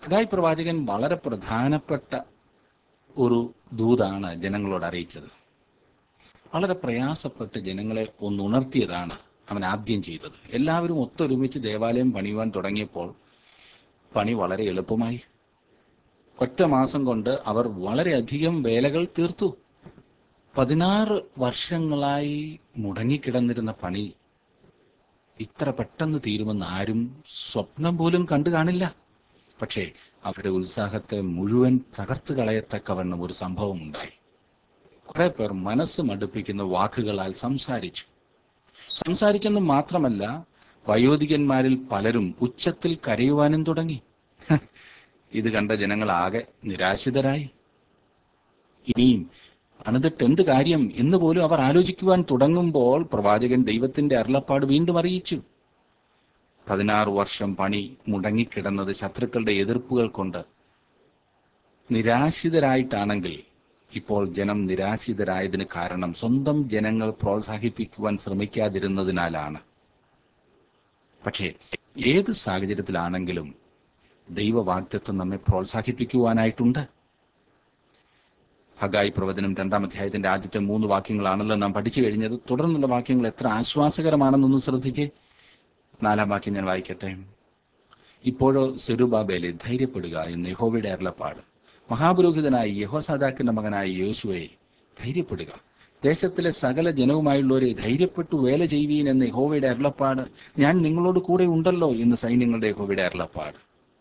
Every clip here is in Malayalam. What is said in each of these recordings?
ഹഗായി പ്രവാചകൻ വളരെ പ്രധാനപ്പെട്ട ഒരു ദൂതാണ് ജനങ്ങളോട് അറിയിച്ചത് വളരെ പ്രയാസപ്പെട്ട് ജനങ്ങളെ ഒന്ന് ഉണർത്തിയതാണ് അവൻ ആദ്യം ചെയ്തത് എല്ലാവരും ഒത്തൊരുമിച്ച് ദേവാലയം പണിയുവാൻ തുടങ്ങിയപ്പോൾ പണി വളരെ എളുപ്പമായി ഒറ്റ മാസം കൊണ്ട് അവർ വളരെയധികം വേലകൾ തീർത്തു പതിനാറ് വർഷങ്ങളായി മുടങ്ങിക്കിടന്നിരുന്ന പണി ഇത്ര പെട്ടെന്ന് തീരുമെന്ന് ആരും സ്വപ്നം പോലും കണ്ടു കാണില്ല പക്ഷേ അവരുടെ ഉത്സാഹത്തെ മുഴുവൻ തകർത്ത് കളയത്തക്കവണ്ണം ഒരു സംഭവം ഉണ്ടായി കുറെ പേർ മനസ്സ് മടുപ്പിക്കുന്ന വാക്കുകളാൽ സംസാരിച്ചു സംസാരിച്ചെന്ന് മാത്രമല്ല വയോധികന്മാരിൽ പലരും ഉച്ചത്തിൽ കരയുവാനും തുടങ്ങി ഹ, ഇത് കണ്ട ജനങ്ങൾ ആകെ നിരാശിതരായി ഇനിയും അണുതിട്ട് എന്ത് കാര്യം എന്ന് പോലും അവർ ആലോചിക്കുവാൻ തുടങ്ങുമ്പോൾ പ്രവാചകൻ ദൈവത്തിന്റെ അരുളപ്പാട് വീണ്ടും അറിയിച്ചു പതിനാറ് വർഷം പണി മുടങ്ങിക്കിടന്നത് ശത്രുക്കളുടെ എതിർപ്പുകൾ കൊണ്ട് നിരാശിതരായിട്ടാണെങ്കിൽ ഇപ്പോൾ ജനം നിരാശിതരായതിന് കാരണം സ്വന്തം ജനങ്ങൾ പ്രോത്സാഹിപ്പിക്കുവാൻ ശ്രമിക്കാതിരുന്നതിനാലാണ് പക്ഷേ ഏത് സാഹചര്യത്തിലാണെങ്കിലും ദൈവവാഗ്ദത്വം നമ്മെ പ്രോത്സാഹിപ്പിക്കുവാനായിട്ടുണ്ട് ഹഗായി പ്രവചനം രണ്ടാം അധ്യായത്തിന്റെ ആദ്യത്തെ മൂന്ന് വാക്യങ്ങളാണല്ലോ നാം പഠിച്ചു കഴിഞ്ഞത് തുടർന്നുള്ള വാക്യങ്ങൾ എത്ര ആശ്വാസകരമാണെന്നൊന്ന് ശ്രദ്ധിച്ചേ നാലാം വാക്യം ഞാൻ വായിക്കട്ടെ ഇപ്പോഴോ സെരുബാബേലെ ധൈര്യപ്പെടുക എന്ന് യഹോവയുടെ അരുളപ്പാട് മഹാപുരോഹിതനായി യഹോസാദാക്കിന്റെ മകനായ യോശുവെ ധൈര്യപ്പെടുക ദേശത്തിലെ സകല ജനവുമായുള്ളവരെ ധൈര്യപ്പെട്ടു വേല ചെയ്യുവീൻ എന്ന് യഹോവയുടെ അരുളപ്പാട് ഞാൻ നിങ്ങളോട് കൂടെ ഉണ്ടല്ലോ എന്ന് സൈന്യങ്ങളുടെ യഹോവയുടെ അരുളപ്പാട്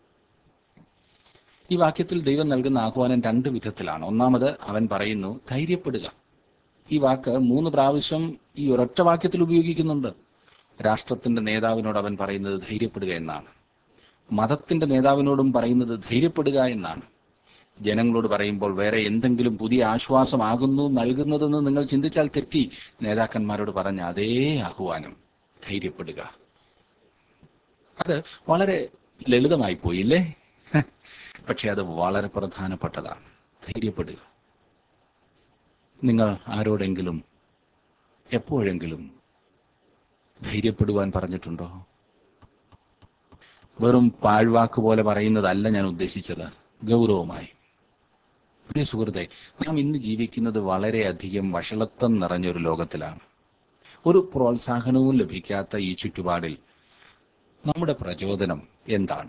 ഈ വാക്യത്തിൽ ദൈവം നൽകുന്ന ആഹ്വാനം രണ്ട് വിധത്തിലാണ് ഒന്നാമത് അവൻ പറയുന്നു ധൈര്യപ്പെടുക ഈ വാക്ക് മൂന്ന് പ്രാവശ്യം ഈ ഒരൊറ്റ വാക്യത്തിൽ ഉപയോഗിക്കുന്നുണ്ട് രാഷ്ട്രത്തിന്റെ നേതാവിനോട് അവൻ പറയുന്നത് ധൈര്യപ്പെടുക എന്നാണ് മതത്തിന്റെ നേതാവിനോടും പറയുന്നത് ധൈര്യപ്പെടുക എന്നാണ് ജനങ്ങളോട് പറയുമ്പോൾ വേറെ എന്തെങ്കിലും പുതിയ ആശ്വാസമാകുന്നു നൽകുന്നതെന്ന് നിങ്ങൾ ചിന്തിച്ചാൽ തെറ്റി നേതാക്കന്മാരോട് പറഞ്ഞ അതേ ആഹ്വാനം ധൈര്യപ്പെടുക അത് വളരെ ലളിതമായി പോയില്ലേ പക്ഷെ അത് വളരെ പ്രധാനപ്പെട്ടതാണ് ധൈര്യപ്പെടുക നിങ്ങൾ ആരോടെങ്കിലും എപ്പോഴെങ്കിലും ധൈര്യപ്പെടുവാൻ പറഞ്ഞിട്ടുണ്ടോ വെറും പാഴ്വാക്ക് പോലെ പറയുന്നതല്ല ഞാൻ ഉദ്ദേശിച്ചത് ഗൗരവമായി പ്രിയ സുഹൃത്തെ നാം ഇന്ന് ജീവിക്കുന്നത് വളരെയധികം വഷളത്വം നിറഞ്ഞൊരു ലോകത്തിലാണ് ഒരു പ്രോത്സാഹനവും ലഭിക്കാത്ത ഈ ചുറ്റുപാടിൽ നമ്മുടെ പ്രചോദനം എന്താണ്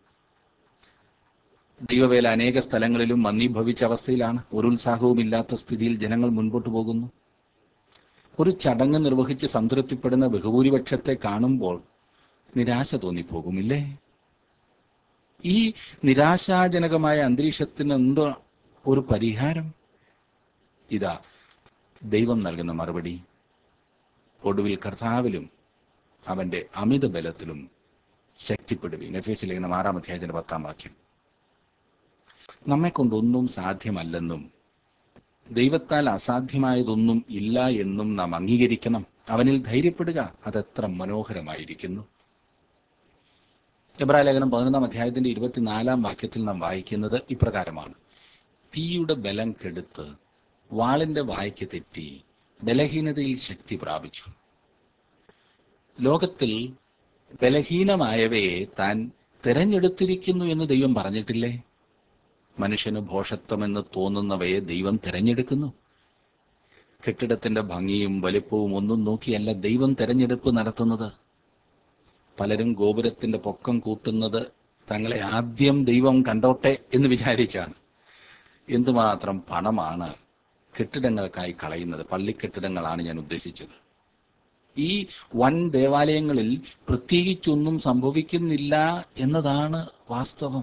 ദൈവവേല അനേക സ്ഥലങ്ങളിലും മന്ദീഭവിച്ച അവസ്ഥയിലാണ് ഒരു ഉത്സാഹവും ഇല്ലാത്ത സ്ഥിതിയിൽ ജനങ്ങൾ മുൻപോട്ട് പോകുന്നു ഒരു ചടങ്ങ് നിർവഹിച്ച് സംതൃപ്തിപ്പെടുന്ന ബഹുഭൂരിപക്ഷത്തെ കാണുമ്പോൾ നിരാശ തോന്നിപ്പോകുമില്ലേ ഈ നിരാശാജനകമായ അന്തരീക്ഷത്തിന് എന്തോ ഒരു പരിഹാരം ഇതാ ദൈവം നൽകുന്ന മറുപടി ഒടുവിൽ കർത്താവിലും അവന്റെ അമിത ബലത്തിലും ശക്തിപ്പെടുവീൻ എഫ് എസ് ലേഖനം ആറാം അധ്യായത്തിന്റെ പത്താം വാക്യം നമ്മെ കൊണ്ടൊന്നും സാധ്യമല്ലെന്നും ദൈവത്താൽ അസാധ്യമായതൊന്നും ഇല്ല എന്നും നാം അംഗീകരിക്കണം അവനിൽ ധൈര്യപ്പെടുക അതെത്ര മനോഹരമായിരിക്കുന്നു എബ്രായ ലേഖനം പതിനൊന്നാം അധ്യായത്തിന്റെ ഇരുപത്തിനാലാം വാക്യത്തിൽ നാം വായിക്കുന്നത് ഇപ്രകാരമാണ് തീയുടെ ബലം കെടുത്ത് വാളിന്റെ വായ്ക്ക് തെറ്റി ബലഹീനതയിൽ ശക്തി പ്രാപിച്ചു ലോകത്തിൽ ബലഹീനമായവയെ താൻ തിരഞ്ഞെടുത്തിരിക്കുന്നു എന്ന് ദൈവം പറഞ്ഞിട്ടില്ലേ മനുഷ്യന് ഭോഷത്വമെന്ന് തോന്നുന്നവയെ ദൈവം തിരഞ്ഞെടുക്കുന്നു കെട്ടിടത്തിന്റെ ഭംഗിയും വലിപ്പവും ഒന്നും നോക്കിയല്ല ദൈവം തിരഞ്ഞെടുപ്പ് നടത്തുന്നത് പലരും ഗോപുരത്തിന്റെ പൊക്കം കൂട്ടുന്നത് തങ്ങളെ ആദ്യം ദൈവം കണ്ടോട്ടെ എന്ന് വിചാരിച്ചാണ് എന്തുമാത്രം പണമാണ് കെട്ടിടങ്ങൾക്കായി കളയുന്നത് പള്ളിക്കെട്ടിടങ്ങളാണ് ഞാൻ ഉദ്ദേശിച്ചത് ഈ വൻ ദേവാലയങ്ങളിൽ പ്രത്യേകിച്ചൊന്നും സംഭവിക്കുന്നില്ല എന്നതാണ് വാസ്തവം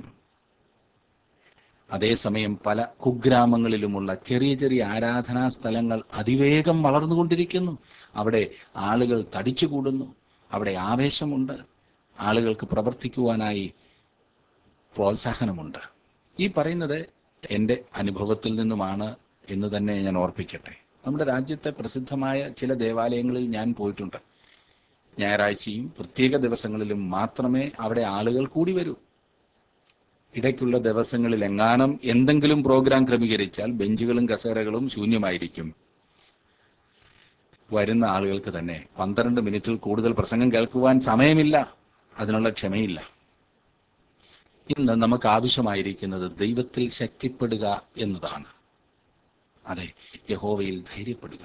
അതേസമയം പല കുഗ്രാമങ്ങളിലുമുള്ള ചെറിയ ചെറിയ ആരാധനാ സ്ഥലങ്ങൾ അതിവേഗം വളർന്നുകൊണ്ടിരിക്കുന്നു അവിടെ ആളുകൾ തടിച്ചുകൂടുന്നു അവിടെ ആവേശമുണ്ട് ആളുകൾക്ക് പ്രവർത്തിക്കുവാനായി പ്രോത്സാഹനമുണ്ട് ഈ പറയുന്നത് എൻ്റെ അനുഭവത്തിൽ നിന്നുമാണ് എന്ന് തന്നെ ഞാൻ ഓർപ്പിക്കട്ടെ നമ്മുടെ രാജ്യത്തെ പ്രസിദ്ധമായ ചില ദേവാലയങ്ങളിൽ ഞാൻ പോയിട്ടുണ്ട് ഞായറാഴ്ചയും പ്രത്യേക ദിവസങ്ങളിലും മാത്രമേ അവിടെ ആളുകൾ കൂടി വരൂ ഇടയ്ക്കുള്ള ദിവസങ്ങളിൽ എങ്ങാനും എന്തെങ്കിലും പ്രോഗ്രാം ക്രമീകരിച്ചാൽ ബെഞ്ചുകളും കസേരകളും ശൂന്യമായിരിക്കും വരുന്ന ആളുകൾക്ക് തന്നെ പന്ത്രണ്ട് മിനിറ്റിൽ കൂടുതൽ പ്രസംഗം കേൾക്കുവാൻ സമയമില്ല അതിനുള്ള ക്ഷമയില്ല ഇന്ന് നമുക്ക് ആവശ്യമായിരിക്കുന്നത് ദൈവത്തിൽ ശക്തിപ്പെടുക എന്നതാണ് അതെ യഹോവയിൽ ധൈര്യപ്പെടുക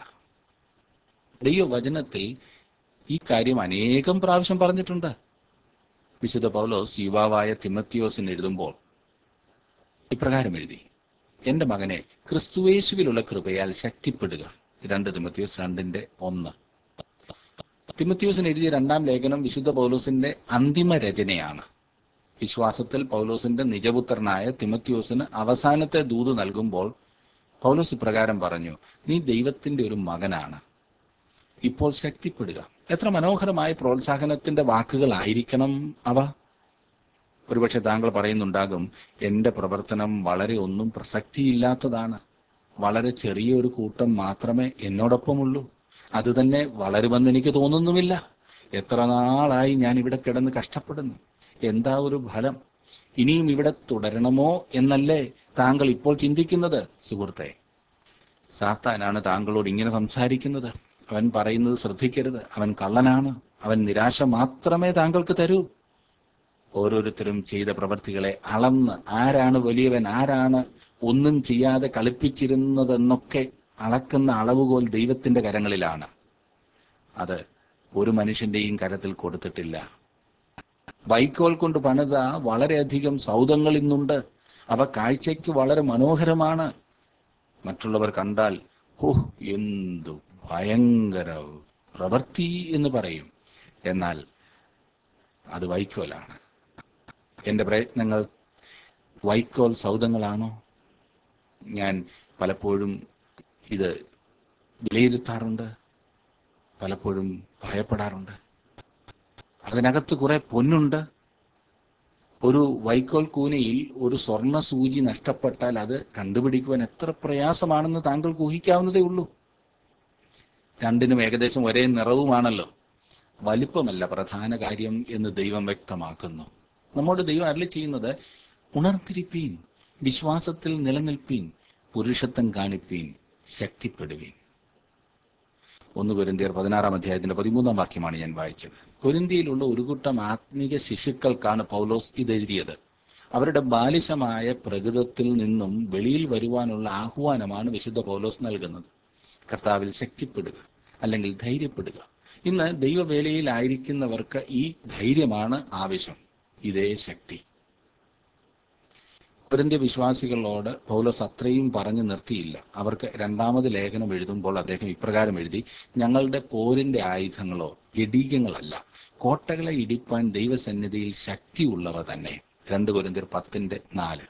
ദൈവവചനത്തിൽ ഈ കാര്യം അനേകം പ്രാവശ്യം പറഞ്ഞിട്ടുണ്ട് വിശുദ്ധ പൗലോസ് യുവാവായ തിമത്തിയോസിന് എഴുതുമ്പോൾ ഇപ്രകാരം എഴുതി എന്റെ മകനെ ക്രിസ്തുവേശുവിലുള്ള കൃപയാൽ ശക്തിപ്പെടുക രണ്ട് തിമത്തിയോസ് രണ്ടിന്റെ ഒന്ന് തിമത്തിയോസിന് എഴുതിയ രണ്ടാം ലേഖനം വിശുദ്ധ പൗലോസിന്റെ അന്തിമ രചനയാണ് വിശ്വാസത്തിൽ പൗലോസിന്റെ നിജപുത്രനായ തിമത്തിയോസിന് അവസാനത്തെ ദൂത് നൽകുമ്പോൾ പൗലോസ് ഇപ്രകാരം പറഞ്ഞു നീ ദൈവത്തിന്റെ ഒരു മകനാണ് ഇപ്പോൾ ശക്തിപ്പെടുക എത്ര മനോഹരമായ പ്രോത്സാഹനത്തിന്റെ വാക്കുകളായിരിക്കണം അവ ഒരുപക്ഷെ താങ്കൾ പറയുന്നുണ്ടാകും എന്റെ പ്രവർത്തനം വളരെ ഒന്നും പ്രസക്തിയില്ലാത്തതാണ് വളരെ ചെറിയൊരു കൂട്ടം മാത്രമേ എന്നോടൊപ്പമുള്ളൂ അത് തന്നെ വളരുമെന്ന് എനിക്ക് തോന്നുന്നുമില്ല എത്ര നാളായി ഞാൻ ഇവിടെ കിടന്ന് കഷ്ടപ്പെടുന്നു എന്താ ഒരു ഫലം ഇനിയും ഇവിടെ തുടരണമോ എന്നല്ലേ താങ്കൾ ഇപ്പോൾ ചിന്തിക്കുന്നത് സുഹൃത്തെ സാത്താനാണ് താങ്കളോട് ഇങ്ങനെ സംസാരിക്കുന്നത് അവൻ പറയുന്നത് ശ്രദ്ധിക്കരുത് അവൻ കള്ളനാണ് അവൻ നിരാശ മാത്രമേ താങ്കൾക്ക് തരൂ ഓരോരുത്തരും ചെയ്ത പ്രവർത്തികളെ അളന്ന് ആരാണ് വലിയവൻ ആരാണ് ഒന്നും ചെയ്യാതെ കളിപ്പിച്ചിരുന്നതെന്നൊക്കെ അളക്കുന്ന അളവുകോൽ ദൈവത്തിന്റെ കരങ്ങളിലാണ് അത് ഒരു മനുഷ്യന്റെയും കരത്തിൽ കൊടുത്തിട്ടില്ല വൈക്കോൽ കൊണ്ട് പണിത വളരെയധികം സൗധങ്ങൾ ഇന്നുണ്ട് അവ കാഴ്ചയ്ക്ക് വളരെ മനോഹരമാണ് മറ്റുള്ളവർ കണ്ടാൽ ഓ എന്തു ഭയങ്കര പ്രവൃത്തി എന്ന് പറയും എന്നാൽ അത് വൈക്കോലാണ് എൻ്റെ പ്രയത്നങ്ങൾ വൈക്കോൽ സൗധങ്ങളാണോ ഞാൻ പലപ്പോഴും ഇത് വിലയിരുത്താറുണ്ട് പലപ്പോഴും ഭയപ്പെടാറുണ്ട് അതിനകത്ത് കുറെ പൊന്നുണ്ട് ഒരു വൈക്കോൽ കൂനയിൽ ഒരു സ്വർണ്ണ സൂചി നഷ്ടപ്പെട്ടാൽ അത് കണ്ടുപിടിക്കുവാൻ എത്ര പ്രയാസമാണെന്ന് താങ്കൾക്ക് ഊഹിക്കാവുന്നതേ ഉള്ളൂ രണ്ടിനും ഏകദേശം ഒരേ നിറവുമാണല്ലോ വലിപ്പമല്ല പ്രധാന കാര്യം എന്ന് ദൈവം വ്യക്തമാക്കുന്നു നമ്മോട് ദൈവം അരളി ചെയ്യുന്നത് ഉണർത്തിരിപ്പീൻ വിശ്വാസത്തിൽ നിലനിൽപ്പീൻ പുരുഷത്വം കാണിപ്പീൻ ശക്തിപ്പെടുവീൻ ഒന്ന് കൊരിന്തിയർ പതിനാറാം അധ്യായത്തിന്റെ പതിമൂന്നാം വാക്യമാണ് ഞാൻ വായിച്ചത് കൊരിന്തിയിലുള്ള ഒരു കൂട്ടം ആത്മീക ശിശുക്കൾക്കാണ് പൗലോസ് ഇതെഴുതിയത് അവരുടെ ബാലിശമായ പ്രകൃതത്തിൽ നിന്നും വെളിയിൽ വരുവാനുള്ള ആഹ്വാനമാണ് വിശുദ്ധ പൗലോസ് നൽകുന്നത് കർത്താവിൽ ശക്തിപ്പെടുക അല്ലെങ്കിൽ ധൈര്യപ്പെടുക ഇന്ന് ദൈവവേലയിലായിരിക്കുന്നവർക്ക് ഈ ധൈര്യമാണ് ആവശ്യം ഇതേ ശക്തി കൊരിന്ത്യ വിശ്വാസികളോട് പൗലോസ് അത്രയും പറഞ്ഞു നിർത്തിയില്ല അവർക്ക് രണ്ടാമത് ലേഖനം എഴുതുമ്പോൾ അദ്ദേഹം ഇപ്രകാരം എഴുതി ഞങ്ങളുടെ പോരിന്റെ ആയുധങ്ങളോ ജഡീകങ്ങളല്ല കോട്ടകളെ ഇടിപ്പാൻ ദൈവസന്നിധിയിൽ ശക്തിയുള്ളവ തന്നെ രണ്ട് കൊരിന്തിയർ പത്തിന്റെ നാല്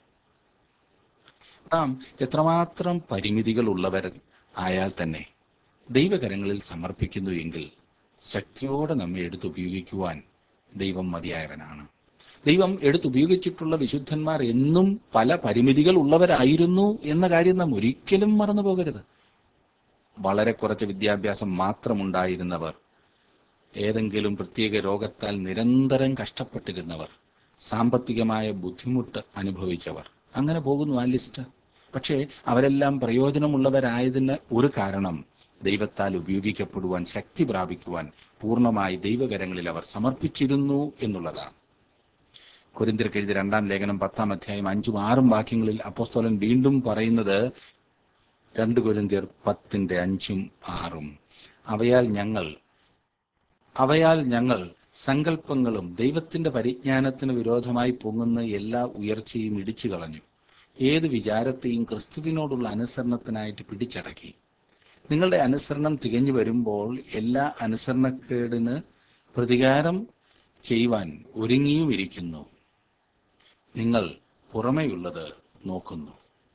നാം എത്രമാത്രം പരിമിതികൾ ഉള്ളവർ ആയാൽ തന്നെ ദൈവകരങ്ങളിൽ സമർപ്പിക്കുന്നു എങ്കിൽ ശക്തിയോടെ നമ്മെ എടുത്തുപയോഗിക്കുവാൻ ദൈവം മതിയായവനാണ് ദൈവം എടുത്തുപയോഗിച്ചിട്ടുള്ള വിശുദ്ധന്മാർ എന്നും പല പരിമിതികൾ ഉള്ളവരായിരുന്നു എന്ന കാര്യം നാം ഒരിക്കലും മറന്നു പോകരുത് വളരെ കുറച്ച് വിദ്യാഭ്യാസം മാത്രമുണ്ടായിരുന്നവർ ഏതെങ്കിലും പ്രത്യേക രോഗത്താൽ നിരന്തരം കഷ്ടപ്പെട്ടിരുന്നവർ സാമ്പത്തികമായ ബുദ്ധിമുട്ട് അനുഭവിച്ചവർ അങ്ങനെ പോകുന്നു ആ ലിസ്റ്റ് പക്ഷേ അവരെല്ലാം പ്രയോജനമുള്ളവരായതിന് ഒരു കാരണം ദൈവത്താൽ ഉപയോഗിക്കപ്പെടുവാൻ ശക്തി പ്രാപിക്കുവാൻ പൂർണ്ണമായി ദൈവകരങ്ങളിൽ അവർ സമർപ്പിച്ചിരുന്നു എന്നുള്ളതാണ് കൊരിന്തിർക്ക് എഴുതിയ രണ്ടാം ലേഖനം പത്താം അധ്യായം അഞ്ചും ആറും വാക്യങ്ങളിൽ അപ്പോസ്തലൻ വീണ്ടും പറയുന്നത് രണ്ട് കൊരിന്തിയർ പത്തിന്റെ അഞ്ചും ആറും അവയാൽ ഞങ്ങൾ അവയാൽ ഞങ്ങൾ സങ്കല്പങ്ങളും ദൈവത്തിന്റെ പരിജ്ഞാനത്തിന് വിരോധമായി പൊങ്ങുന്ന എല്ലാ ഉയർച്ചയും ഇടിച്ചു കളഞ്ഞു ഏത് വിചാരത്തെയും ക്രിസ്തുവിനോടുള്ള അനുസരണത്തിനായിട്ട് പിടിച്ചടക്കി നിങ്ങളുടെ അനുസരണം തികഞ്ഞു വരുമ്പോൾ എല്ലാ അനുസരണക്കേടിന് പ്രതികാരം ചെയ്യുവാൻ ഒരുങ്ങിയും ഇരിക്കുന്നു നിങ്ങൾ പുറമെയുള്ളത് നോക്കുന്നു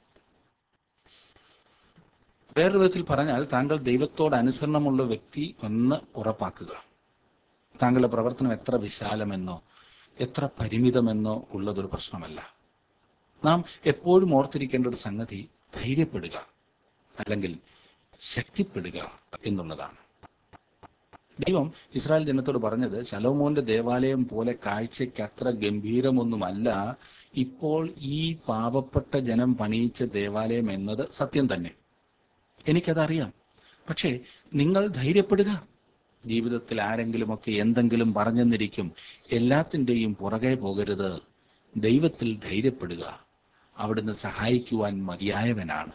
വേറൊരു വിധത്തിൽ പറഞ്ഞാൽ താങ്കൾ ദൈവത്തോട് അനുസരണമുള്ള വ്യക്തി എന്ന് ഉറപ്പാക്കുക താങ്കളുടെ പ്രവർത്തനം എത്ര വിശാലമെന്നോ എത്ര പരിമിതമെന്നോ ഉള്ളതൊരു പ്രശ്നമല്ല നാം എപ്പോഴും ഓർത്തിരിക്കേണ്ട ഒരു സംഗതി ധൈര്യപ്പെടുക അല്ലെങ്കിൽ ശക്തിപ്പെടുക എന്നുള്ളതാണ് ദൈവം ഇസ്രായേൽ ജനത്തോട് പറഞ്ഞത് ശലോമോന്റെ ദേവാലയം പോലെ കാഴ്ചയ്ക്ക് അത്ര ഗംഭീരമൊന്നുമല്ല ഇപ്പോൾ ഈ പാവപ്പെട്ട ജനം പണിയിച്ച ദേവാലയം എന്നത് സത്യം തന്നെ എനിക്കതറിയാം പക്ഷേ നിങ്ങൾ ധൈര്യപ്പെടുക ജീവിതത്തിൽ ആരെങ്കിലുമൊക്കെ എന്തെങ്കിലും പറഞ്ഞെന്നിരിക്കും എല്ലാത്തിൻ്റെയും പുറകെ പോകരുത് ദൈവത്തിൽ ധൈര്യപ്പെടുക അവിടുന്ന് സഹായിക്കുവാൻ മതിയായവനാണ്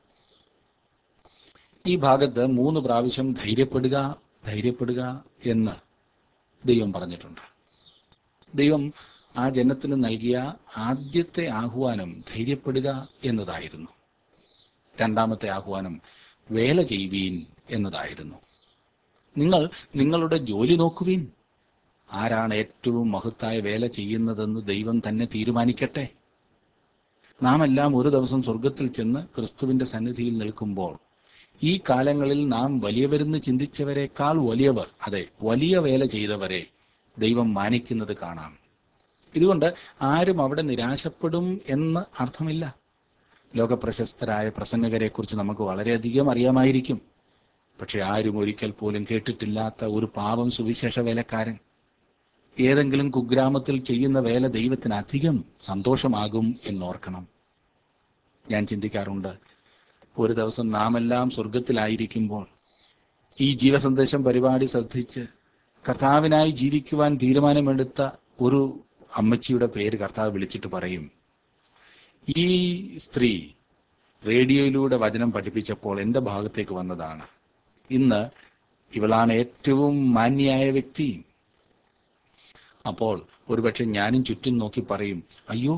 ഈ ഭാഗത്ത് മൂന്ന് പ്രാവശ്യം ധൈര്യപ്പെടുക ധൈര്യപ്പെടുക എന്ന് ദൈവം പറഞ്ഞിട്ടുണ്ട് ദൈവം ആ ജനത്തിന് നൽകിയ ആദ്യത്തെ ആഹ്വാനം ധൈര്യപ്പെടുക എന്നതായിരുന്നു രണ്ടാമത്തെ ആഹ്വാനം വേല ചെയ്യുവീൻ എന്നതായിരുന്നു നിങ്ങൾ നിങ്ങളുടെ ജോലി നോക്കുവീൻ ആരാണ് ഏറ്റവും മഹത്തായ വേല ചെയ്യുന്നതെന്ന് ദൈവം തന്നെ തീരുമാനിക്കട്ടെ നാം എല്ലാം ഒരു ദിവസം സ്വർഗത്തിൽ ചെന്ന് ക്രിസ്തുവിന്റെ സന്നിധിയിൽ നിൽക്കുമ്പോൾ ഈ കാലങ്ങളിൽ നാം വലിയവരെന്ന് ചിന്തിച്ചവരെക്കാൾ വലിയവർ അതെ വലിയ വേല ചെയ്തവരെ ദൈവം മാനിക്കുന്നത് കാണാം ഇതുകൊണ്ട് ആരും അവിടെ നിരാശപ്പെടും എന്ന് അർത്ഥമില്ല ലോകപ്രശസ്തരായ പ്രസംഗകരെ കുറിച്ച് നമുക്ക് വളരെയധികം അറിയാമായിരിക്കും പക്ഷെ ആരും ഒരിക്കൽ പോലും കേട്ടിട്ടില്ലാത്ത ഒരു പാവം സുവിശേഷ വേലക്കാരൻ ഏതെങ്കിലും കുഗ്രാമത്തിൽ ചെയ്യുന്ന വേല ദൈവത്തിന് അധികം സന്തോഷമാകും എന്നോർക്കണം ഞാൻ ചിന്തിക്കാറുണ്ട് ഒരു ദിവസം നാം എല്ലാം സ്വർഗത്തിലായിരിക്കുമ്പോൾ ഈ ജീവസന്ദേശം പരിപാടി ശ്രദ്ധിച്ച് കർത്താവിനായി ജീവിക്കുവാൻ തീരുമാനമെടുത്ത ഒരു അമ്മച്ചിയുടെ പേര് കർത്താവ് വിളിച്ചിട്ട് പറയും ഈ സ്ത്രീ റേഡിയോയിലൂടെ വചനം പഠിപ്പിച്ചപ്പോൾ എൻ്റെ ഭാഗത്തേക്ക് വന്നതാണ് ഇന്ന് ഇവളാണ് ഏറ്റവും മാന്യായ വ്യക്തി അപ്പോൾ ഒരുപക്ഷെ ഞാനും ചുറ്റും നോക്കി പറയും അയ്യോ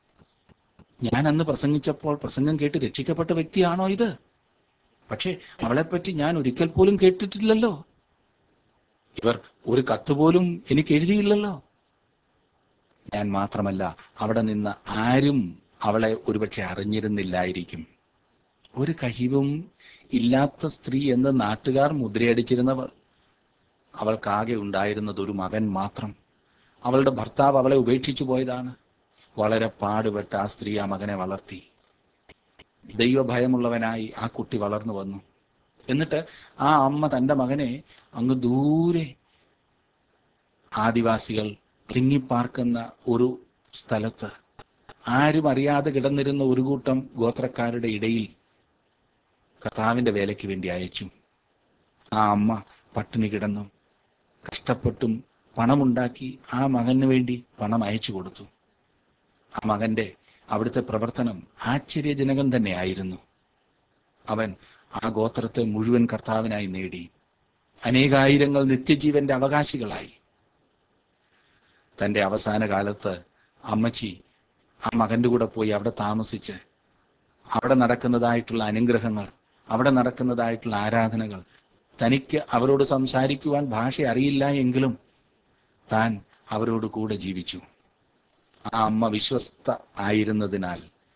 ഞാൻ അന്ന് പ്രസംഗിച്ചപ്പോൾ പ്രസംഗം കേട്ട് രക്ഷിക്കപ്പെട്ട വ്യക്തിയാണോ ഇത് പക്ഷേ അവളെപ്പറ്റി ഞാൻ ഒരിക്കൽ പോലും കേട്ടിട്ടില്ലല്ലോ ഇവർ ഒരു കത്ത് പോലും എനിക്ക് എഴുതിയില്ലല്ലോ ഞാൻ മാത്രമല്ല അവിടെ നിന്ന് ആരും അവളെ ഒരുപക്ഷെ അറിഞ്ഞിരുന്നില്ലായിരിക്കും ഒരു കഴിവും ഇല്ലാത്ത സ്ത്രീ എന്ന് നാട്ടുകാർ മുദ്രയടിച്ചിരുന്നവർ അവൾക്കാകെ ഉണ്ടായിരുന്നത് ഒരു മകൻ മാത്രം അവളുടെ ഭർത്താവ് അവളെ ഉപേക്ഷിച്ചു പോയതാണ് വളരെ പാടുപെട്ട് ആ സ്ത്രീ ആ മകനെ വളർത്തി ദൈവഭയമുള്ളവനായി ആ കുട്ടി വളർന്നു വന്നു എന്നിട്ട് ആ അമ്മ തന്റെ മകനെ അങ്ങ് ദൂരെ ആദിവാസികൾ തിങ്ങിപ്പാർക്കുന്ന ഒരു സ്ഥലത്ത് ആരും അറിയാതെ കിടന്നിരുന്ന ഒരു കൂട്ടം ഗോത്രക്കാരുടെ ഇടയിൽ കർത്താവിന്റെ വേലയ്ക്ക് വേണ്ടി അയച്ചു ആ അമ്മ പട്ടിണി കിടന്നും കഷ്ടപ്പെട്ടും പണമുണ്ടാക്കി ആ മകന് വേണ്ടി പണം അയച്ചു കൊടുത്തു ആ മകന്റെ അവിടുത്തെ പ്രവർത്തനം ആശ്ചര്യജനകം തന്നെയായിരുന്നു അവൻ ആ ഗോത്രത്തെ മുഴുവൻ കർത്താവിനായി നേടി അനേകായിരങ്ങൾ നിത്യജീവന്റെ അവകാശികളായി തന്റെ അവസാന കാലത്ത് അമ്മച്ചി ആ മകന്റെ കൂടെ പോയി അവിടെ താമസിച്ച് അവിടെ നടക്കുന്നതായിട്ടുള്ള അനുഗ്രഹങ്ങൾ അവിടെ നടക്കുന്നതായിട്ടുള്ള ആരാധനകൾ തനിക്ക് അവരോട് സംസാരിക്കുവാൻ ഭാഷ അറിയില്ല എങ്കിലും താൻ അവരോട് കൂടെ ജീവിച്ചു ആ അമ്മ വിശ്വസ്ത ആയിരുന്നതിനാൽ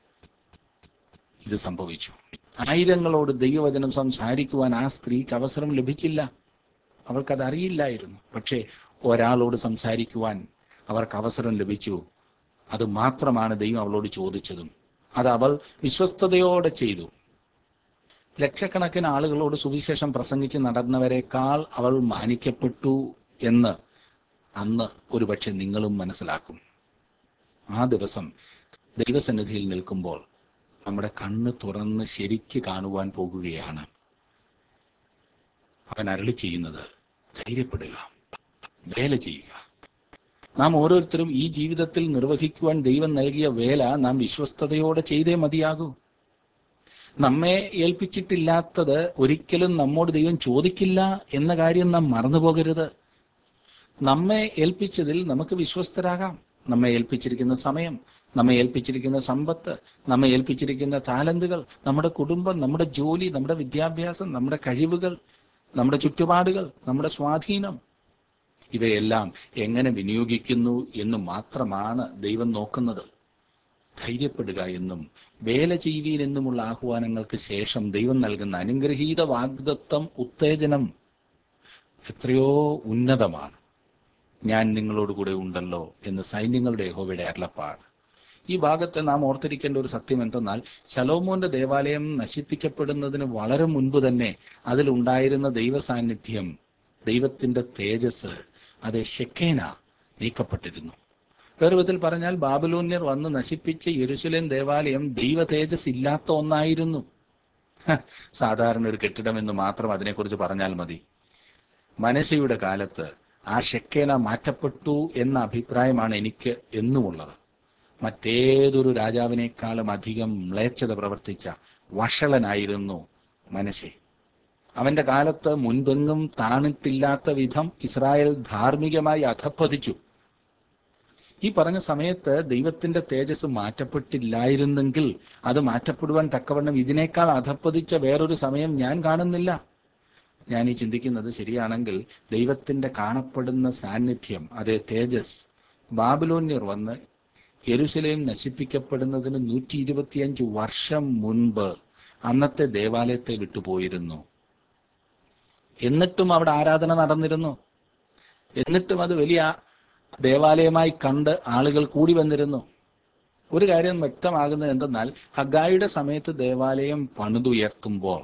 ഇത് സംഭവിച്ചു ആയിരങ്ങളോട് ദൈവവചനം സംസാരിക്കുവാൻ ആ സ്ത്രീക്ക് അവസരം ലഭിച്ചില്ല അവൾക്കത് അറിയില്ലായിരുന്നു പക്ഷേ ഒരാളോട് സംസാരിക്കുവാൻ അവർക്ക് അവസരം ലഭിച്ചു അത് മാത്രമാണ് ദൈവം അവളോട് ചോദിച്ചതും അത് അവൾ വിശ്വസ്തയോടെ ചെയ്തു ലക്ഷക്കണക്കിന് ആളുകളോട് സുവിശേഷം പ്രസംഗിച്ച് നടന്നവരെക്കാൾ അവൾ മാനിക്കപ്പെട്ടു എന്ന് അന്ന് ഒരുപക്ഷെ നിങ്ങളും മനസ്സിലാക്കും ആ ദിവസം ദൈവസന്നിധിയിൽ നിൽക്കുമ്പോൾ നമ്മുടെ കണ്ണ് തുറന്ന് ശരിക്ക് കാണുവാൻ പോകുകയാണ് അവൻ അരളി ചെയ്യുന്നത് ധൈര്യപ്പെടുക വേല ചെയ്യുക നാം ഓരോരുത്തരും ഈ ജീവിതത്തിൽ നിർവഹിക്കുവാൻ ദൈവം നൽകിയ വേല നാം വിശ്വസ്തയോടെ ചെയ്തേ മതിയാകൂ നമ്മെ ഏൽപ്പിച്ചിട്ടില്ലാത്തത് ഒരിക്കലും നമ്മോട് ദൈവം ചോദിക്കില്ല എന്ന കാര്യം നാം മറന്നു പോകരുത് നമ്മെ ഏൽപ്പിച്ചതിൽ നമുക്ക് വിശ്വസ്തരാകാം നമ്മെ ഏൽപ്പിച്ചിരിക്കുന്ന സമയം നമ്മെ ഏൽപ്പിച്ചിരിക്കുന്ന സമ്പത്ത് നമ്മെ ഏൽപ്പിച്ചിരിക്കുന്ന താലന്തുകൾ നമ്മുടെ കുടുംബം നമ്മുടെ ജോലി നമ്മുടെ വിദ്യാഭ്യാസം നമ്മുടെ കഴിവുകൾ നമ്മുടെ ചുറ്റുപാടുകൾ നമ്മുടെ സ്വാധീനം ഇവയെല്ലാം എങ്ങനെ വിനിയോഗിക്കുന്നു എന്ന് മാത്രമാണ് ദൈവം നോക്കുന്നത് ധൈര്യപ്പെടുക എന്നും വേല ചെയ്യുവീൻ എന്നുമുള്ള ആഹ്വാനങ്ങൾക്ക് ശേഷം ദൈവം നൽകുന്ന അനുഗ്രഹീത വാഗ്ദത്വം ഉത്തേജനം എത്രയോ ഉന്നതമാണ് ഞാൻ നിങ്ങളോട് കൂടെ ഉണ്ടല്ലോ എന്ന് സൈന്യങ്ങളുടെ യഹോവയുടെ അരുളപ്പാട് ഈ ഭാഗത്ത് നാം ഓർത്തിരിക്കേണ്ട ഒരു സത്യം എന്തെന്നാൽ ശലോമോന്റെ ദേവാലയം നശിപ്പിക്കപ്പെടുന്നതിന് വളരെ മുൻപ് തന്നെ അതിലുണ്ടായിരുന്ന ദൈവ സാന്നിധ്യം ദൈവത്തിന്റെ തേജസ് അത് ഷെക്കേന നീക്കപ്പെട്ടിരുന്നു വേറെ വിധത്തിൽ പറഞ്ഞാൽ ബാബിലോന്യർ വന്ന് നശിപ്പിച്ച യെരുശലേം ദേവാലയം ദൈവ തേജസ് ഇല്ലാത്ത ഒന്നായിരുന്നു ഹ, സാധാരണ ഒരു കെട്ടിടം എന്ന് മാത്രം അതിനെക്കുറിച്ച് പറഞ്ഞാൽ മതി മനശയുടെ കാലത്ത് ആ ഷെക്കേന മാറ്റപ്പെട്ടു എന്ന അഭിപ്രായമാണ് എനിക്ക് എന്നുമുള്ളത് മറ്റേതൊരു രാജാവിനേക്കാളും അധികം മ്ലേച്ഛത പ്രവർത്തിച്ച വഷളനായിരുന്നു മനശെ അവന്റെ കാലത്ത് മുൻപെങ്ങും താണിട്ടില്ലാത്ത വിധം ഇസ്രായേൽ ധാർമ്മികമായി അധപ്പതിച്ചു ഈ പറഞ്ഞ സമയത്ത് ദൈവത്തിന്റെ തേജസ് മാറ്റപ്പെട്ടില്ലായിരുന്നെങ്കിൽ അത് മാറ്റപ്പെടുവാൻ തക്കവണ്ണം ഇതിനേക്കാൾ അധപ്പതിച്ച വേറൊരു സമയം ഞാൻ കാണുന്നില്ല ഞാൻ ഈ ചിന്തിക്കുന്നത് ശരിയാണെങ്കിൽ ദൈവത്തിന്റെ കാണപ്പെടുന്ന സാന്നിധ്യം അതേ തേജസ് ബാബിലോന്യർ വന്ന് യെരുസലേം നശിപ്പിക്കപ്പെടുന്നതിന് നൂറ്റി ഇരുപത്തിയഞ്ച് വർഷം മുൻപ് അന്നത്തെ ദേവാലയത്തെ വിട്ടുപോയിരുന്നു എന്നിട്ടും അവിടെ ആരാധന നടന്നിരുന്നു എന്നിട്ടും അത് വലിയ ദേവാലയമായി കണ്ട് ആളുകൾ കൂടി വന്നിരുന്നു ഒരു കാര്യം വ്യക്തമാകുന്നത് എന്തെന്നാൽ ഹഗായിയുടെ സമയത്ത് ദേവാലയം പണിതുയർത്തുമ്പോൾ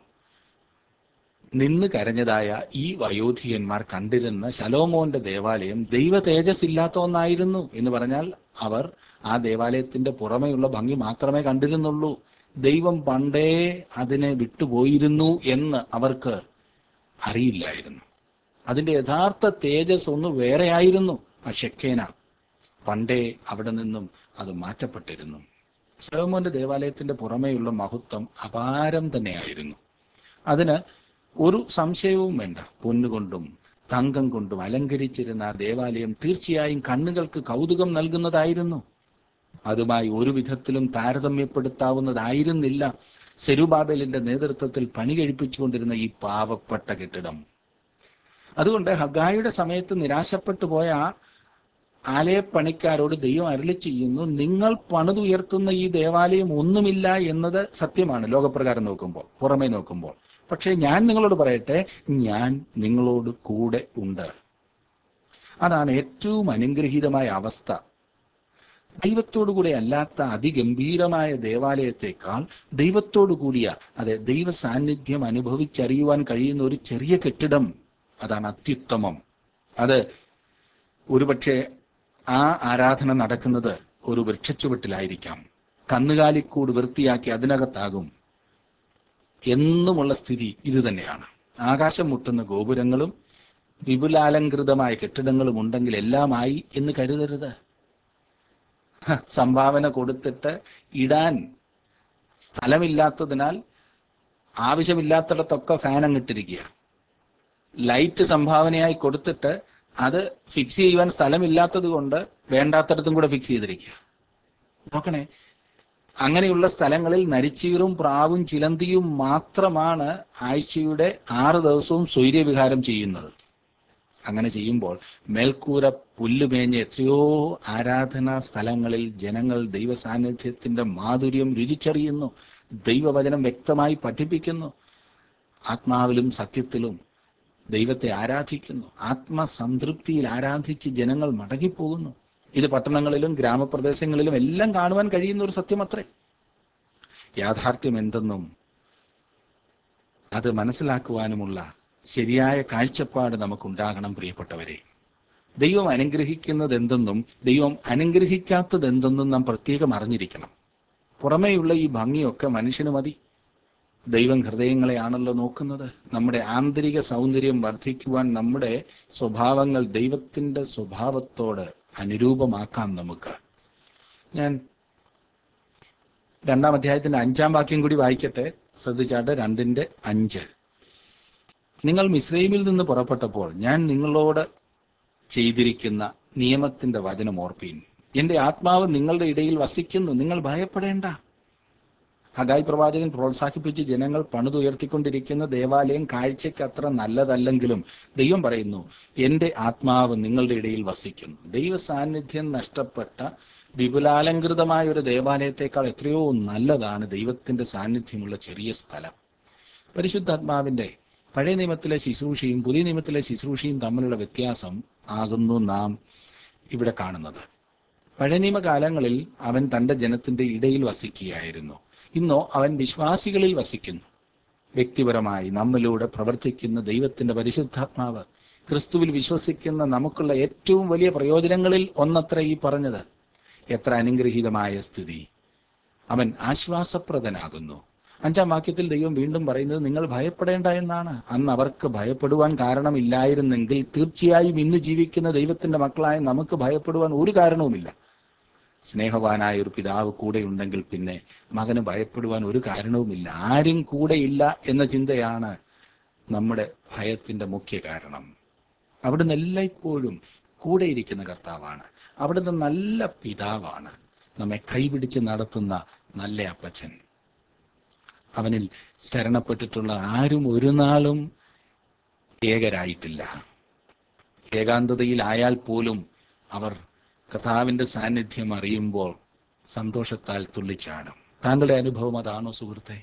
നിന്ന് കരഞ്ഞതായ ഈ വയോധികന്മാർ കണ്ടിരുന്ന ശലോമോന്റെ ദേവാലയം ദൈവ തേജസ് ഇല്ലാത്ത ഒന്നായിരുന്നു എന്ന് പറഞ്ഞാൽ അവർ ആ ദേവാലയത്തിന്റെ പുറമെയുള്ള ഭംഗി മാത്രമേ കണ്ടിരുന്നുള്ളൂ ദൈവം പണ്ടേ അതിനെ വിട്ടുപോയിരുന്നു എന്ന് അവർക്ക് അറിയില്ലായിരുന്നു അതിന്റെ യഥാർത്ഥ തേജസ് ഒന്ന് വേറെയായിരുന്നു ആ ഷെക്കേന പണ്ടേ അവിടെ നിന്നും അത് മാറ്റപ്പെട്ടിരുന്നു സലോമോന്റെ ദേവാലയത്തിന്റെ പുറമേയുള്ള മഹത്വം അപാരം തന്നെയായിരുന്നു അതിന് ഒരു സംശയവും വേണ്ട പൊന്നുകൊണ്ടും തങ്കം കൊണ്ടും അലങ്കരിച്ചിരുന്ന ആ ദേവാലയം തീർച്ചയായും കണ്ണുകൾക്ക് കൗതുകം നൽകുന്നതായിരുന്നു അതുമായി ഒരു വിധത്തിലും താരതമ്യപ്പെടുത്താവുന്നതായിരുന്നില്ല സെരുബാബേലിന്റെ നേതൃത്വത്തിൽ പണി കഴിപ്പിച്ചുകൊണ്ടിരുന്ന ഈ പാവപ്പെട്ട കെട്ടിടം അതുകൊണ്ട് ഹഗായുടെ സമയത്ത് നിരാശപ്പെട്ടു പോയ ആ ആലയപ്പണിക്കാരോട് ദൈവം അരളി ചെയ്യുന്നു നിങ്ങൾ പണിതുയർത്തുന്ന ഈ ദേവാലയം ഒന്നുമില്ല എന്നത് സത്യമാണ് ലോകപ്രകാരം നോക്കുമ്പോൾ പുറമേ നോക്കുമ്പോൾ പക്ഷേ ഞാൻ നിങ്ങളോട് പറയട്ടെ ഞാൻ നിങ്ങളോട് കൂടെ ഉണ്ട് അതാണ് ഏറ്റവും അനുഗ്രഹീതമായ അവസ്ഥ ദൈവത്തോടു കൂടെ അല്ലാത്ത അതിഗംഭീരമായ ദേവാലയത്തെക്കാൾ ദൈവത്തോടു കൂടിയ അതെ ദൈവ സാന്നിധ്യം അനുഭവിച്ചറിയുവാൻ കഴിയുന്ന ഒരു ചെറിയ കെട്ടിടം അതാണ് അത്യുത്തമം അത് ഒരുപക്ഷെ ആ ആരാധന നടക്കുന്നത് ഒരു വൃക്ഷച്ചുവട്ടിലായിരിക്കാം കന്നുകാലിക്കൂട് വൃത്തിയാക്കി അതിനകത്താകും എന്നുമുള്ള സ്ഥിതി ഇത് തന്നെയാണ് ആകാശം മുട്ടുന്ന ഗോപുരങ്ങളും വിപുലാലങ്കൃതമായ കെട്ടിടങ്ങളും ഉണ്ടെങ്കിൽ എല്ലാമായി എന്ന് കരുതരുത് ഹ, സംഭാവന കൊടുത്തിട്ട് ഇടാൻ സ്ഥലമില്ലാത്തതിനാൽ ആവശ്യമില്ലാത്തിടത്തൊക്കെ ഫാൻ അങ്ങിട്ടിരിക്കുക ലൈറ്റ് സംഭാവനയായി കൊടുത്തിട്ട് അത് ഫിക്സ് ചെയ്യുവാൻ സ്ഥലമില്ലാത്തത് കൊണ്ട് വേണ്ടാത്തടത്തും കൂടെ ഫിക്സ് ചെയ്തിരിക്കുക നോക്കണേ അങ്ങനെയുള്ള സ്ഥലങ്ങളിൽ നരിച്ചീറും പ്രാവും ചിലന്തിയും മാത്രമാണ് ആഴ്ചയുടെ ആറ് ദിവസവും സ്വൈര്യവിഹാരം ചെയ്യുന്നത് അങ്ങനെ ചെയ്യുമ്പോൾ മേൽക്കൂര പുല്ലുമേഞ്ഞ എത്രയോ ആരാധനാ സ്ഥലങ്ങളിൽ ജനങ്ങൾ ദൈവ സാന്നിധ്യത്തിന്റെ മാധുര്യം രുചിച്ചറിയുന്നു ദൈവവചനം വ്യക്തമായി പഠിപ്പിക്കുന്നു ആത്മാവിലും സത്യത്തിലും ദൈവത്തെ ആരാധിക്കുന്നു ആത്മസംതൃപ്തിയിൽ ആരാധിച്ച് ജനങ്ങൾ മടങ്ങിപ്പോകുന്നു ഇത് പട്ടണങ്ങളിലും ഗ്രാമപ്രദേശങ്ങളിലും എല്ലാം കാണുവാൻ കഴിയുന്ന ഒരു സത്യമത്രേ യാഥാർത്ഥ്യം എന്തെന്നും അത് മനസ്സിലാക്കുവാനുമുള്ള ശരിയായ കാഴ്ചപ്പാട് നമുക്കുണ്ടാകണം പ്രിയപ്പെട്ടവരെ ദൈവം അനുഗ്രഹിക്കുന്നത് എന്തെന്നും ദൈവം അനുഗ്രഹിക്കാത്തത് എന്തെന്നും നാം പ്രത്യേകം അറിഞ്ഞിരിക്കണം പുറമേയുള്ള ഈ ഭംഗിയൊക്കെ മനുഷ്യന് മതി ദൈവം ഹൃദയങ്ങളെയാണല്ലോ നോക്കുന്നത് നമ്മുടെ ആന്തരിക സൗന്ദര്യം വർദ്ധിക്കുവാൻ നമ്മുടെ സ്വഭാവങ്ങൾ ദൈവത്തിന്റെ സ്വഭാവത്തോട് അനുരൂപമാക്കാം നമുക്ക് ഞാൻ രണ്ടാം അധ്യായത്തിന്റെ അഞ്ചാം വാക്യം കൂടി വായിക്കട്ടെ ശ്രദ്ധിച്ചാട്ടെ രണ്ടിന്റെ അഞ്ച് നിങ്ങൾ മിസ്രൈമിൽ നിന്ന് പുറപ്പെട്ടപ്പോൾ ഞാൻ നിങ്ങളോട് ചെയ്തിരിക്കുന്ന നിയമത്തിന്റെ വചനം ഓർപ്പീൻ എന്റെ ആത്മാവ് നിങ്ങളുടെ ഇടയിൽ വസിക്കുന്നു നിങ്ങൾ ഭയപ്പെടേണ്ട ഹഗായി പ്രവാചകൻ പ്രോത്സാഹിപ്പിച്ച് ജനങ്ങൾ പണിതുയർത്തിക്കൊണ്ടിരിക്കുന്ന ദേവാലയം കാഴ്ചയ്ക്ക് അത്ര നല്ലതല്ലെങ്കിലും ദൈവം പറയുന്നു എന്റെ ആത്മാവ് നിങ്ങളുടെ ഇടയിൽ വസിക്കുന്നു ദൈവ സാന്നിധ്യം നഷ്ടപ്പെട്ട വിപുലാലങ്കൃതമായ ഒരു ദേവാലയത്തെക്കാൾ എത്രയോ നല്ലതാണ് ദൈവത്തിന്റെ സാന്നിധ്യമുള്ള ചെറിയ സ്ഥലം പരിശുദ്ധാത്മാവിന്റെ പഴയ നിയമത്തിലെ ശുശ്രൂഷയും പുതിയ നിയമത്തിലെ ശുശ്രൂഷയും തമ്മിലുള്ള വ്യത്യാസം ആകുന്നു നാം ഇവിടെ കാണുന്നത് പഴയ നിയമകാലങ്ങളിൽ അവൻ തന്റെ ജനത്തിന്റെ ഇടയിൽ വസിക്കുകയായിരുന്നു ഇന്നോ അവൻ വിശ്വാസികളിൽ വസിക്കുന്നു വ്യക്തിപരമായി നമ്മിലൂടെ പ്രവർത്തിക്കുന്ന ദൈവത്തിന്റെ പരിശുദ്ധാത്മാവ് ക്രിസ്തുവിൽ വിശ്വസിക്കുന്ന നമുക്കുള്ള ഏറ്റവും വലിയ പ്രയോജനങ്ങളിൽ ഒന്നത്ര ഈ പറഞ്ഞത് എത്ര അനുഗ്രഹീതമായ സ്ഥിതി അവൻ ആശ്വാസപ്രദനാകുന്നു അഞ്ചാം വാക്യത്തിൽ ദൈവം വീണ്ടും പറയുന്നത് നിങ്ങൾ ഭയപ്പെടേണ്ട എന്നാണ് അന്ന് അവർക്ക് ഭയപ്പെടുവാൻ കാരണമില്ലായിരുന്നെങ്കിൽ തീർച്ചയായും ഇന്ന് ജീവിക്കുന്ന ദൈവത്തിന്റെ മക്കളായ നമുക്ക് ഭയപ്പെടുവാൻ ഒരു കാരണവുമില്ല സ്നേഹവാനായ ഒരു പിതാവ് കൂടെ ഉണ്ടെങ്കിൽ പിന്നെ മകന് ഭയപ്പെടുവാൻ ഒരു കാരണവുമില്ല ആരും കൂടെയില്ല എന്ന ചിന്തയാണ് നമ്മുടെ ഭയത്തിന്റെ മുഖ്യ കാരണം അവിടുന്ന് എല്ലായ്പ്പോഴും കൂടെ ഇരിക്കുന്ന കർത്താവാണ് അവിടുന്ന് നല്ല പിതാവാണ് നമ്മെ കൈപിടിച്ച് നടത്തുന്ന നല്ല അപ്പച്ചൻ അവനിൽ ശരണപ്പെട്ടിട്ടുള്ള ആരും ഒരു നാളും ഏകരായിട്ടില്ല ഏകാന്തതയിലായാൽ പോലും അവർ കർത്താവിന്റെ സാന്നിധ്യം അറിയുമ്പോൾ സന്തോഷത്താൽ തുള്ളിച്ചാടും താങ്കളുടെ അനുഭവം അതാണോ സുഹൃത്തെ